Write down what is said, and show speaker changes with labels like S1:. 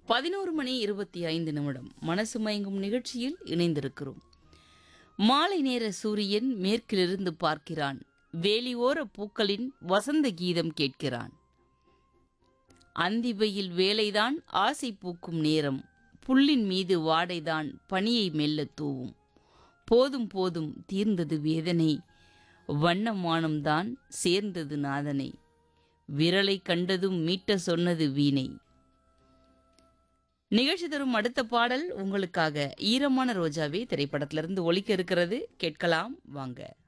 S1: பதினோரு மணி இருபத்தி ஐந்து நிமிடம் மனசு மயங்கும் நிகழ்ச்சியில் இணைந்திருக்கிறோம் மாலை நேர சூரியன் மேற்கிலிருந்து பார்க்கிறான் வேலியோர பூக்களின் வசந்த கீதம் கேட்கிறான் அந்திவையில் வேலைதான் ஆசை பூக்கும் நேரம் புல்லின் மீது வாடைதான் பனியை மெல்ல தூவும் போதும் போதும் தீர்ந்தது வேதனை வண்ணம் வானம்தான் சேர்ந்தது நாதனை விரலை கண்டதும் மீட்ட சொன்னது வீணை நிகழ்ச்சி தரும் அடுத்த பாடல் உங்களுக்காக ஈரமான ரோஜாவே திரைப்படத்திலிருந்து ஒலிக்க இருக்கிறது கேட்கலாம் வாங்க